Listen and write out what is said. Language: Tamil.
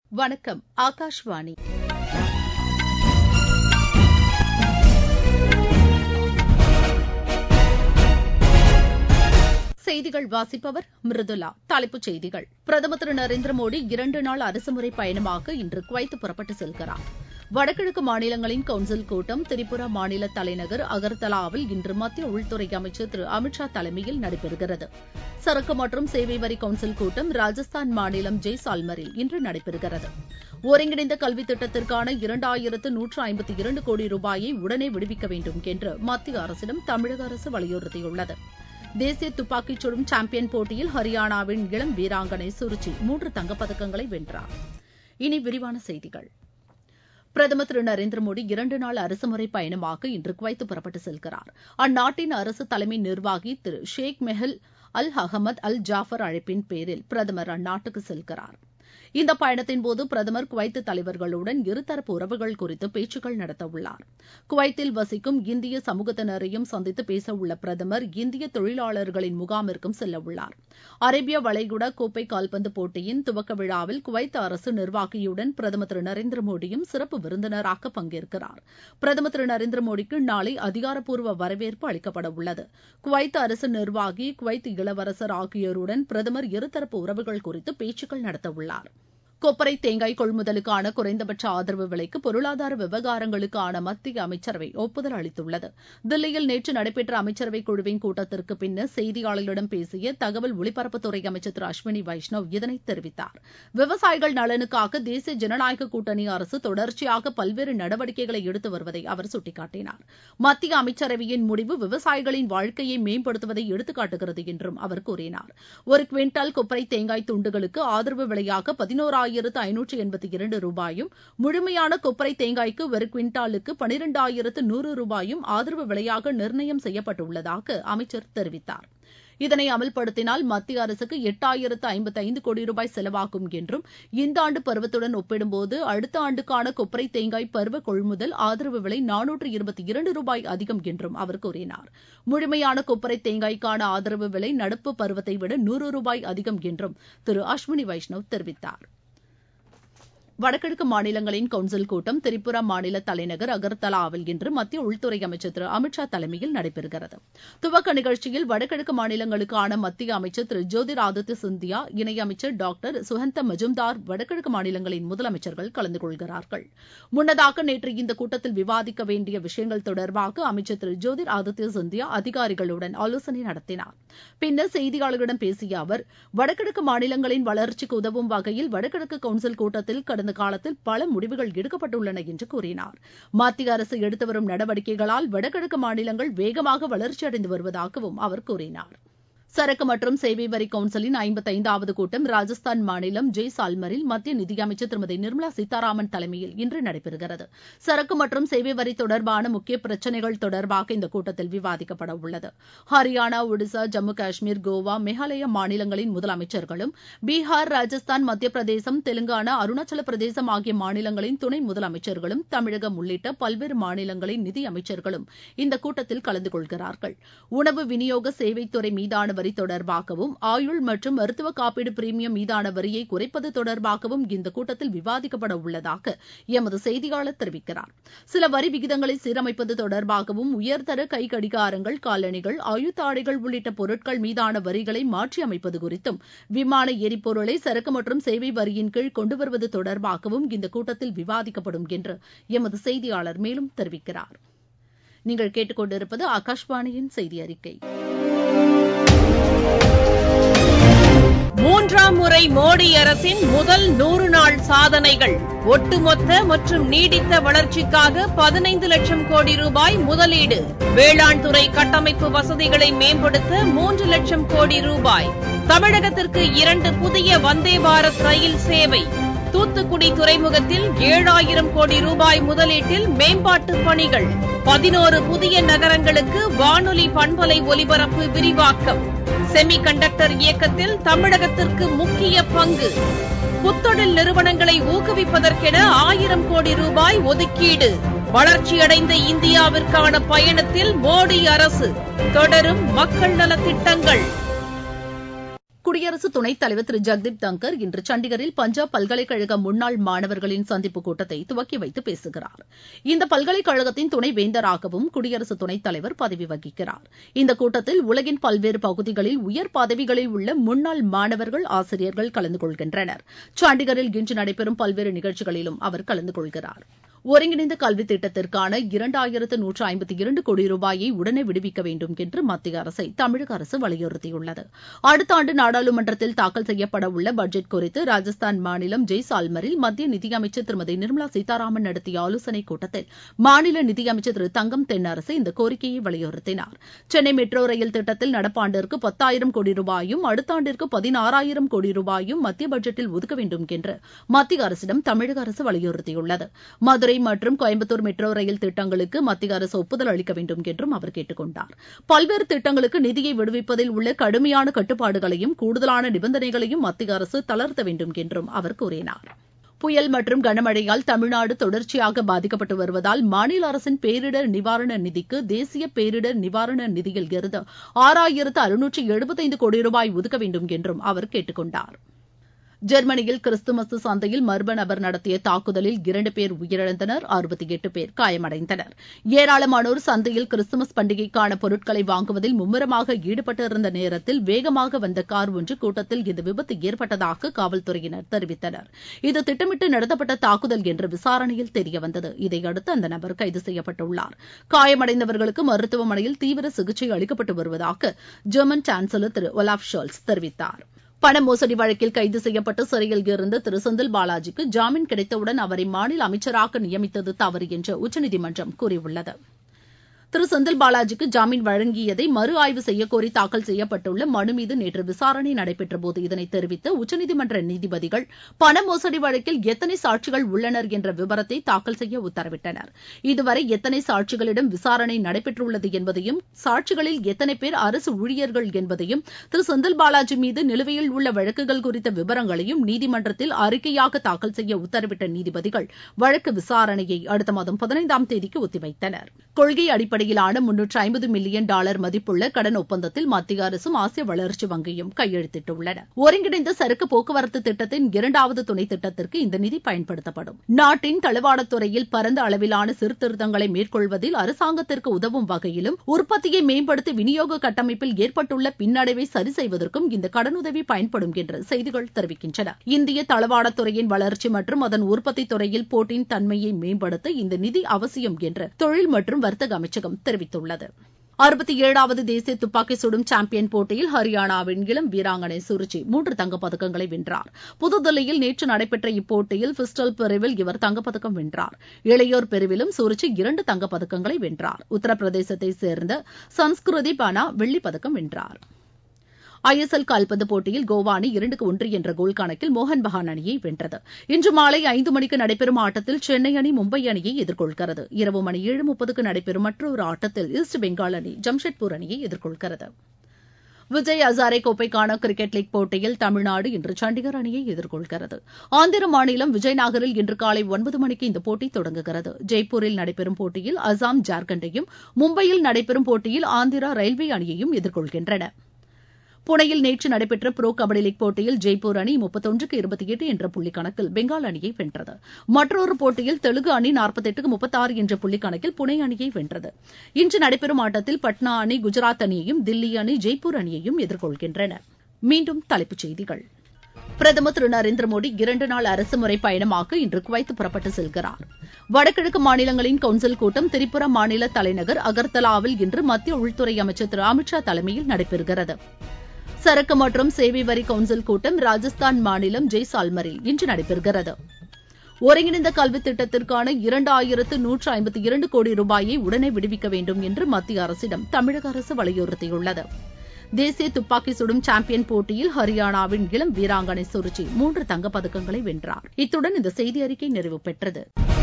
வணக்கம் ஆகாஷ்வாணி செய்திகள் வாசிப்பவர் மிருதுலா தலைப்புச் செய்திகள் பிரதமர் திரு நரேந்திர மோடி இரண்டு நாள் அரசுமுறை பயணமாக இன்று குவைத் புறப்பட்டு செல்கிறார் வடகிழக்கு மாநிலங்களின் கவுன்சில் கூட்டம் திரிபுரா மாநில தலைநகர் அகர்தலாவில் இன்று மத்திய உள்துறை அமைச்சர் திரு அமித் ஷா தலைமையில் நடைபெறுகிறது சரக்கு மற்றும் சேவை வரி கவுன்சில் கூட்டம் ராஜஸ்தான் மாநிலம் ஜெய்சால்மரில் இன்று நடைபெறுகிறது ஒருங்கிணைந்த கல்வி திட்டத்திற்கான இரண்டாயிரத்து நூற்று ஐம்பத்தி இரண்டு கோடி ரூபாயை உடனே விடுவிக்க வேண்டும் என்று மத்திய அரசிடம் தமிழக அரசு வலியுறுத்தியுள்ளது தேசிய துப்பாக்கிச் சுடும் சாம்பியன் போட்டியில் ஹரியானாவின் இளம் வீராங்கனை சுருச்சி மூன்று தங்கப்பதக்கங்களை வென்றார் இனி விரிவான செய்திகள் பிரதமர் திரு நரேந்திர மோடி இரண்டு நாள் அரசுமுறை பயணமாக இன்று குவைத் புறப்பட்டு செல்கிறார் அந்நாட்டின் அரசு தலைமை நிர்வாகி திரு ஷேக் மெஹல் அல் அகமது அல் ஜாஃபர் அழைப்பின் பேரில் பிரதமர் அந்நாட்டுக்கு செல்கிறார் இந்த பயணத்தின்போது பிரதமர் குவைத் தலைவர்களுடன் இருதரப்பு உறவுகள் குறித்து பேச்சுக்கள் நடத்தவுள்ளார் குவைத்தில் வசிக்கும் இந்திய சமூகத்தினரையும் சந்தித்து பேசவுள்ள பிரதமர் இந்திய தொழிலாளர்களின் முகாமிற்கும் செல்லவுள்ளார் அரேபிய வளைகுடா கோப்பை கால்பந்து போட்டியின் துவக்க விழாவில் குவைத் அரசு நிர்வாகியுடன் பிரதமர் திரு நரேந்திர மோடியும் சிறப்பு விருந்தினராக பங்கேற்கிறார் பிரதமர் திரு நரேந்திர மோடிக்கு நாளை அதிகாரப்பூர்வ வரவேற்பு அளிக்கப்பட உள்ளது குவைத் அரசு நிர்வாகி குவைத் இளவரசர் ஆகியோருடன் பிரதமர் இருதரப்பு உறவுகள் குறித்து பேச்சுக்கள் நடத்தவுள்ளார் கொப்பரை தேங்காய் கொள்முதலுக்கான குறைந்தபட்ச ஆதரவு விலைக்கு பொருளாதார விவகாரங்களுக்கான மத்திய அமைச்சரவை ஒப்புதல் அளித்துள்ளது தில்லியில் நேற்று நடைபெற்ற அமைச்சரவை குழுவின் கூட்டத்திற்கு பின்னர் செய்தியாளர்களிடம் பேசிய தகவல் ஒலிபரப்புத்துறை அமைச்சர் திரு அஸ்வினி வைஷ்ணவ் இதனை தெரிவித்தார் விவசாயிகள் நலனுக்காக தேசிய ஜனநாயக கூட்டணி அரசு தொடர்ச்சியாக பல்வேறு நடவடிக்கைகளை எடுத்து வருவதை அவர் சுட்டிக்காட்டினார் மத்திய அமைச்சரவையின் முடிவு விவசாயிகளின் வாழ்க்கையை மேம்படுத்துவதை எடுத்துக்காட்டுகிறது என்றும் அவர் கூறினார் ஒரு குவிண்டால் கொப்பரை தேங்காய் துண்டுகளுக்கு ஆதரவு விலையாக பதினோரா ஆயிரத்து ஐநூற்று எண்பத்தி இரண்டு ரூபாயும் முழுமையான கொப்பரை தேங்காய்க்கு ஒரு குவிண்டாலுக்கு பனிரெண்டாயிரத்து நூறு ரூபாயும் ஆதரவு விலையாக நிர்ணயம் செய்யப்பட்டுள்ளதாக அமைச்சர் தெரிவித்தார் இதனை அமல்படுத்தினால் மத்திய அரசுக்கு எட்டாயிரத்து ஐம்பத்தி ஐந்து கோடி ரூபாய் செலவாகும் என்றும் இந்த ஆண்டு பருவத்துடன் ஒப்பிடும்போது அடுத்த ஆண்டுக்கான கொப்பரை தேங்காய் பருவ கொள்முதல் ஆதரவு விலை நானூற்று இருபத்தி இரண்டு ரூபாய் அதிகம் என்றும் அவர் கூறினார் முழுமையான கொப்பரை தேங்காய்க்கான ஆதரவு விலை நடப்பு பருவத்தை விட நூறு ரூபாய் அதிகம் என்றும் திரு அஸ்வினி வைஷ்ணவ் தெரிவித்தார் வடகிழக்கு மாநிலங்களின் கவுன்சில் கூட்டம் திரிபுரா மாநில தலைநகர் அகர்தலாவில் இன்று மத்திய உள்துறை அமைச்சர் திரு அமித் ஷா தலைமையில் நடைபெறுகிறது துவக்க நிகழ்ச்சியில் வடகிழக்கு மாநிலங்களுக்கான மத்திய அமைச்சர் திரு ஜோதிர் ஆதித்ய சிந்தியா இணையமைச்சர் டாக்டர் சுகந்த மஜும்தார் வடகிழக்கு மாநிலங்களின் முதலமைச்சர்கள் கலந்து கொள்கிறார்கள் முன்னதாக நேற்று இந்த கூட்டத்தில் விவாதிக்க வேண்டிய விஷயங்கள் தொடர்பாக அமைச்சர் திரு ஜோதிர் ஆதித்ய சிந்தியா அதிகாரிகளுடன் ஆலோசனை நடத்தினார் பின்னர் செய்தியாளர்களிடம் பேசிய அவர் வடகிழக்கு மாநிலங்களின் வளர்ச்சிக்கு உதவும் வகையில் வடகிழக்கு கவுன்சில் கூட்டத்தில் கடந்த கடந்த காலத்தில் பல முடிவுகள் எடுக்கப்பட்டுள்ளன என்று கூறினார் மத்திய அரசு எடுத்து வரும் நடவடிக்கைகளால் வடகிழக்கு மாநிலங்கள் வேகமாக வளர்ச்சியடைந்து வருவதாகவும் அவர் கூறினார் சரக்கு மற்றும் சேவை வரி கவுன்சிலின் ஐம்பத்தைந்தாவது கூட்டம் ராஜஸ்தான் மாநிலம் ஜெய்சால்மரில் மத்திய நிதியமைச்சர் திருமதி நிர்மலா சீதாராமன் தலைமையில் இன்று நடைபெறுகிறது சரக்கு மற்றும் சேவை வரி தொடர்பான முக்கிய பிரச்சினைகள் தொடர்பாக இந்த கூட்டத்தில் விவாதிக்கப்பட உள்ளது ஹரியானா ஒடிசா ஜம்மு காஷ்மீர் கோவா மேகாலயா மாநிலங்களின் முதலமைச்சர்களும் பீகார் ராஜஸ்தான் மத்திய பிரதேசம் தெலுங்கானா அருணாச்சல பிரதேசம் ஆகிய மாநிலங்களின் துணை முதலமைச்சர்களும் தமிழகம் உள்ளிட்ட பல்வேறு மாநிலங்களின் நிதி அமைச்சர்களும் இந்த கூட்டத்தில் கலந்து கொள்கிறார்கள் உணவு விநியோக சேவைத்துறை மீதான வரி தொடர்பாகவும் ஆயுள் மற்றும் மருத்துவ காப்பீடு பிரீமியம் மீதான வரியை குறைப்பது தொடர்பாகவும் இந்த கூட்டத்தில் விவாதிக்கப்பட உள்ளதாக எமது செய்தியாளர் தெரிவிக்கிறார் சில வரி விகிதங்களை சீரமைப்பது தொடர்பாகவும் உயர்தர கை கடிகாரங்கள் காலணிகள் ஆயுத்தாடைகள் உள்ளிட்ட பொருட்கள் மீதான வரிகளை மாற்றி அமைப்பது குறித்தும் விமான எரிபொருளை சரக்கு மற்றும் சேவை வரியின் கீழ் கொண்டு வருவது தொடர்பாகவும் இந்த கூட்டத்தில் விவாதிக்கப்படும் என்று எமது செய்தியாளர் மேலும் தெரிவிக்கிறார் நீங்கள் கேட்டுக்கொண்டிருப்பது ஆகாஷ்வாணியின் செய்தி அறிக்கை மூன்றாம் முறை மோடி அரசின் முதல் நூறு நாள் சாதனைகள் ஒட்டுமொத்த மற்றும் நீடித்த வளர்ச்சிக்காக பதினைந்து லட்சம் கோடி ரூபாய் முதலீடு வேளாண் துறை கட்டமைப்பு வசதிகளை மேம்படுத்த மூன்று லட்சம் கோடி ரூபாய் தமிழகத்திற்கு இரண்டு புதிய வந்தே பாரத் ரயில் சேவை தூத்துக்குடி துறைமுகத்தில் ஏழாயிரம் கோடி ரூபாய் முதலீட்டில் மேம்பாட்டு பணிகள் பதினோரு புதிய நகரங்களுக்கு வானொலி பண்பலை ஒலிபரப்பு விரிவாக்கம் செமி கண்டக்டர் இயக்கத்தில் தமிழகத்திற்கு முக்கிய பங்கு புத்தொழில் நிறுவனங்களை ஊக்குவிப்பதற்கென ஆயிரம் கோடி ரூபாய் ஒதுக்கீடு வளர்ச்சியடைந்த இந்தியாவிற்கான பயணத்தில் மோடி அரசு தொடரும் மக்கள் நலத்திட்டங்கள் குடியரசு துணைத் தலைவர் திரு ஜெக்தீப் தங்கர் இன்று சண்டிகரில் பஞ்சாப் பல்கலைக்கழக முன்னாள் மாணவர்களின் சந்திப்பு கூட்டத்தை துவக்கி வைத்து பேசுகிறார் இந்த பல்கலைக்கழகத்தின் துணைவேந்தராகவும் குடியரசு துணைத் தலைவர் பதவி வகிக்கிறார் இந்த கூட்டத்தில் உலகின் பல்வேறு பகுதிகளில் உயர் பதவிகளில் உள்ள முன்னாள் மாணவர்கள் ஆசிரியர்கள் கலந்து கொள்கின்றனர் சண்டிகரில் இன்று நடைபெறும் பல்வேறு நிகழ்ச்சிகளிலும் அவர் கலந்து கொள்கிறார் ஒருங்கிணைந்த கல்வி திட்டத்திற்கான இரண்டாயிரத்து நூற்று ஐம்பத்தி இரண்டு கோடி ரூபாயை உடனே விடுவிக்க வேண்டும் என்று மத்திய அரசை தமிழக அரசு வலியுறுத்தியுள்ளது அடுத்த ஆண்டு நாடாளுமன்றத்தில் தாக்கல் செய்யப்பட உள்ள பட்ஜெட் குறித்து ராஜஸ்தான் மாநிலம் ஜெய்சால்மரில் மத்திய நிதியமைச்சர் திருமதி நிர்மலா சீதாராமன் நடத்திய ஆலோசனைக் கூட்டத்தில் மாநில நிதியமைச்சர் திரு தங்கம் தென்னரசு இந்த கோரிக்கையை வலியுறுத்தினார் சென்னை மெட்ரோ ரயில் திட்டத்தில் நடப்பாண்டிற்கு பத்தாயிரம் கோடி ரூபாயும் அடுத்த ஆண்டிற்கு பதினாறாயிரம் கோடி ரூபாயும் மத்திய பட்ஜெட்டில் ஒதுக்க வேண்டும் என்று மத்திய அரசிடம் தமிழக அரசு வலியுறுத்தியுள்ளது மதுரை மற்றும் கோயம்புத்தூர் மெட்ரோ ரயில் திட்டங்களுக்கு மத்திய அரசு ஒப்புதல் அளிக்க வேண்டும் என்றும் அவர் கேட்டுக் கொண்டார் பல்வேறு திட்டங்களுக்கு நிதியை விடுவிப்பதில் உள்ள கடுமையான கட்டுப்பாடுகளையும் கூடுதலான நிபந்தனைகளையும் மத்திய அரசு தளர்த்த வேண்டும் என்றும் அவர் கூறினார் புயல் மற்றும் கனமழையால் தமிழ்நாடு தொடர்ச்சியாக பாதிக்கப்பட்டு வருவதால் மாநில அரசின் பேரிடர் நிவாரண நிதிக்கு தேசிய பேரிடர் நிவாரண நிதியில் இருந்து ஆறாயிரத்து அறுநூற்று எழுபத்தைந்து கோடி ரூபாய் ஒதுக்க வேண்டும் என்றும் அவர் கேட்டுக் கொண்டார் ஜெர்மனியில் கிறிஸ்துமஸ் சந்தையில் மர்ம நபர் நடத்திய தாக்குதலில் இரண்டு பேர் உயிரிழந்தனர் அறுபத்தி எட்டு பேர் காயமடைந்தனர் ஏராளமானோர் சந்தையில் கிறிஸ்துமஸ் பண்டிகைக்கான பொருட்களை வாங்குவதில் மும்முரமாக ஈடுபட்டிருந்த நேரத்தில் வேகமாக வந்த கார் ஒன்று கூட்டத்தில் இந்த விபத்து ஏற்பட்டதாக காவல்துறையினர் தெரிவித்தனர் இது திட்டமிட்டு நடத்தப்பட்ட தாக்குதல் என்று விசாரணையில் தெரியவந்தது இதையடுத்து அந்த நபர் கைது செய்யப்பட்டுள்ளார் காயமடைந்தவர்களுக்கு மருத்துவமனையில் தீவிர சிகிச்சை அளிக்கப்பட்டு வருவதாக ஜெர்மன் சான்சலர் திரு ஒலாப் ஷோல்ஸ் தெரிவித்தார் பண மோசடி வழக்கில் கைது செய்யப்பட்டு சிறையில் இருந்த திரு செந்தில் பாலாஜிக்கு ஜாமீன் கிடைத்தவுடன் அவரை மாநில அமைச்சராக நியமித்தது தவறு என்று உச்சநீதிமன்றம் கூறியுள்ளது திரு செந்தில் பாலாஜிக்கு ஜாமீன் வழங்கியதை மறு ஆய்வு செய்யக்கோரி தாக்கல் செய்யப்பட்டுள்ள மனு மீது நேற்று விசாரணை நடைபெற்றபோது இதனை தெரிவித்த உச்சநீதிமன்ற நீதிபதிகள் பண மோசடி வழக்கில் எத்தனை சாட்சிகள் உள்ளனர் என்ற விவரத்தை தாக்கல் செய்ய உத்தரவிட்டனர் இதுவரை எத்தனை சாட்சிகளிடம் விசாரணை நடைபெற்றுள்ளது என்பதையும் சாட்சிகளில் எத்தனை பேர் அரசு ஊழியர்கள் என்பதையும் திரு செந்தில் பாலாஜி மீது நிலுவையில் உள்ள வழக்குகள் குறித்த விவரங்களையும் நீதிமன்றத்தில் அறிக்கையாக தாக்கல் செய்ய உத்தரவிட்ட நீதிபதிகள் வழக்கு விசாரணையை அடுத்த மாதம் பதினைந்தாம் தேதிக்கு ஒத்திவைத்தனர் கொள்கை அடிப்படையிலான முன்னூற்று ஐம்பது மில்லியன் டாலர் மதிப்புள்ள கடன் ஒப்பந்தத்தில் மத்திய அரசும் ஆசிய வளர்ச்சி வங்கியும் கையெழுத்திட்டுள்ளன ஒருங்கிணைந்த சரக்கு போக்குவரத்து திட்டத்தின் இரண்டாவது துணை திட்டத்திற்கு இந்த நிதி பயன்படுத்தப்படும் நாட்டின் தளவாடத் துறையில் பரந்த அளவிலான சீர்திருத்தங்களை மேற்கொள்வதில் அரசாங்கத்திற்கு உதவும் வகையிலும் உற்பத்தியை மேம்படுத்தி விநியோக கட்டமைப்பில் ஏற்பட்டுள்ள பின்னடைவை சரி செய்வதற்கும் இந்த கடனுதவி பயன்படும் என்று செய்திகள் தெரிவிக்கின்றன இந்திய தளவாடத் துறையின் வளர்ச்சி மற்றும் அதன் உற்பத்தி துறையில் போட்டியின் தன்மையை மேம்படுத்த இந்த நிதி அவசியம் என்று தொழில் மற்றும் வர்த்தக அமைச்சகம் தெரிவித்துள்ளது அறுபத்தி ஏழாவது தேசிய துப்பாக்கி சுடும் சாம்பியன் போட்டியில் ஹரியானாவின் இளம் வீராங்கனை சுருச்சி மூன்று தங்கப்பதக்கங்களை வென்றார் புதுதில்லியில் நேற்று நடைபெற்ற இப்போட்டியில் பிஸ்டல் பிரிவில் இவர் தங்கப்பதக்கம் வென்றார் இளையோர் பிரிவிலும் சுருச்சி இரண்டு தங்கப்பதக்கங்களை வென்றார் உத்தரப்பிரதேசத்தைச் சேர்ந்த சன்ஸ்கிருதி பானா வெள்ளிப்பதக்கம் வென்றார் ஐஎஸ்எல் கால்பந்து போட்டியில் கோவா அணி இரண்டுக்கு ஒன்று என்ற கோல் கணக்கில் மோகன் பகான் அணியை வென்றது இன்று மாலை ஐந்து மணிக்கு நடைபெறும் ஆட்டத்தில் சென்னை அணி மும்பை அணியை எதிர்கொள்கிறது இரவு மணி ஏழு முப்பதுக்கு நடைபெறும் மற்றொரு ஆட்டத்தில் ஈஸ்ட் பெங்கால் அணி ஜம்ஷெட்பூர் அணியை எதிர்கொள்கிறது விஜய் ஹசாரே கோப்பைக்கான கிரிக்கெட் லீக் போட்டியில் தமிழ்நாடு இன்று சண்டிகர் அணியை எதிர்கொள்கிறது ஆந்திர மாநிலம் விஜயநகரில் இன்று காலை ஒன்பது மணிக்கு இந்த போட்டி தொடங்குகிறது ஜெய்ப்பூரில் நடைபெறும் போட்டியில் அசாம் ஜார்க்கண்டையும் மும்பையில் நடைபெறும் போட்டியில் ஆந்திரா ரயில்வே அணியையும் எதிர்கொள்கின்றன புனேயில் நேற்று நடைபெற்ற புரோ கபடி லீக் போட்டியில் ஜெய்ப்பூர் அணி முப்பத்தொன்றுக்கு இருபத்தி எட்டு என்ற புள்ளி கணக்கில் பெங்கால் அணியை வென்றது மற்றொரு போட்டியில் தெலுங்கு அணி நாற்பத்தெட்டுக்கு முப்பத்தாறு என்ற புள்ளி கணக்கில் புனே அணியை வென்றது இன்று நடைபெறும் ஆட்டத்தில் பட்னா அணி குஜராத் அணியையும் தில்லி அணி ஜெய்ப்பூர் அணியையும் எதிர்கொள்கின்றன மீண்டும் தலைப்புச் செய்திகள் பிரதமர் திரு நரேந்திர மோடி இரண்டு நாள் அரசுமுறை பயணமாக இன்று குவைத் புறப்பட்டு செல்கிறார் வடகிழக்கு மாநிலங்களின் கவுன்சில் கூட்டம் திரிபுரா மாநில தலைநகர் அகர்தலாவில் இன்று மத்திய உள்துறை அமைச்சர் திரு அமித்ஷா தலைமையில் நடைபெறுகிறது சரக்கு மற்றும் சேவை வரி கவுன்சில் கூட்டம் ராஜஸ்தான் மாநிலம் ஜெய்சால்மரில் இன்று நடைபெறுகிறது ஒருங்கிணைந்த கல்வி திட்டத்திற்கான இரண்டாயிரத்து நூற்று ஐம்பத்தி இரண்டு கோடி ரூபாயை உடனே விடுவிக்க வேண்டும் என்று மத்திய அரசிடம் தமிழக அரசு வலியுறுத்தியுள்ளது தேசிய துப்பாக்கி சுடும் சாம்பியன் போட்டியில் ஹரியானாவின் இளம் வீராங்கனை சுருச்சி மூன்று தங்கப்பதக்கங்களை வென்றார் இத்துடன் இந்த செய்தி அறிக்கை நிறைவு பெற்றது